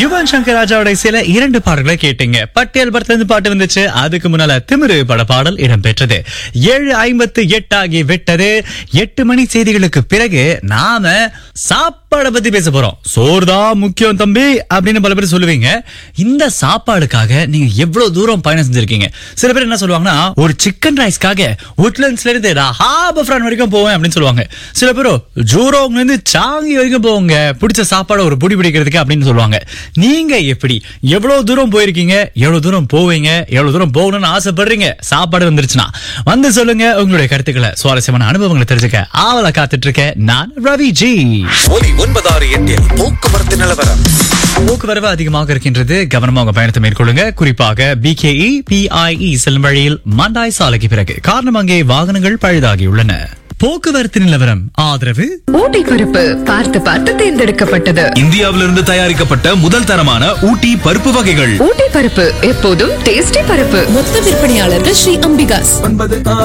யுவன் சங்கர் ராஜாவோட சில இரண்டு பாடல்களை கேட்டீங்க பட்டியல் படத்துல இருந்து பாட்டு வந்துச்சு அதுக்கு முன்னால திமிரு பட பாடல் இடம்பெற்றது ஏழு ஐம்பத்து எட்டு ஆகி விட்டது எட்டு மணி செய்திகளுக்கு பிறகு நாம சாப்பாடை பத்தி பேச போறோம் சோறு தான் முக்கியம் தம்பி அப்படின்னு பல பேர் சொல்லுவீங்க இந்த சாப்பாடுக்காக நீங்க எவ்வளவு தூரம் பயணம் செஞ்சிருக்கீங்க சில பேர் என்ன சொல்லுவாங்கன்னா ஒரு சிக்கன் ரைஸ்க்காக உட்லண்ட்ஸ்ல இருந்து நான் ஹாபஃப்ரான் வரைக்கும் போவேன் அப்படின்னு சொல்லுவாங்க சில பேர் ஜூரோங்ல இருந்து சாங்கி வரைக்கும் போவாங்க பிடிச்ச சாப்பாடு ஒரு புடி பிடிக்கிறதுக்கு அப்படின்னு சொல்லுவாங்க நீங்க எப்படி எவ்வளவு தூரம் போயிருக்கீங்க எவ்வளவு தூரம் போவீங்க எவ்வளவு தூரம் போகணும்னு ஆசைப்படுறீங்க சாப்பாடு வந்துருச்சுன்னா வந்து சொல்லுங்க உங்களுடைய கருத்துக்களை சுவாரஸ்யமான அனுபவங்களை தெரிஞ்சுக்க ஆவல காத்துட்டு இருக்கேன் நான் ரவி ஜி ஒலி ஒன்பதாறு எட்டில் போக்குவரத்து நிலவரம் போக்குவரவு அதிகமாக இருக்கின்றது கவனமாக பயணத்தை மேற்கொள்ளுங்க குறிப்பாக பிகேஇ பிஐஇ செல்லும் வழியில் மண்டாய் சாலைக்கு பிறகு காரணம் அங்கே வாகனங்கள் பழுதாகியுள்ளன போக்குவரத்து நிலவரம் ஆதரவு ஊட்டி பருப்பு பார்த்து பார்த்து தேர்ந்தெடுக்கப்பட்டது இந்தியாவிலிருந்து தயாரிக்கப்பட்ட முதல் தரமான ஊட்டி பருப்பு வகைகள் ஊட்டி பருப்பு எப்போதும் டேஸ்டி பருப்பு மொத்த விற்பனையாளர்கள் ஸ்ரீ அம்பிகாஸ்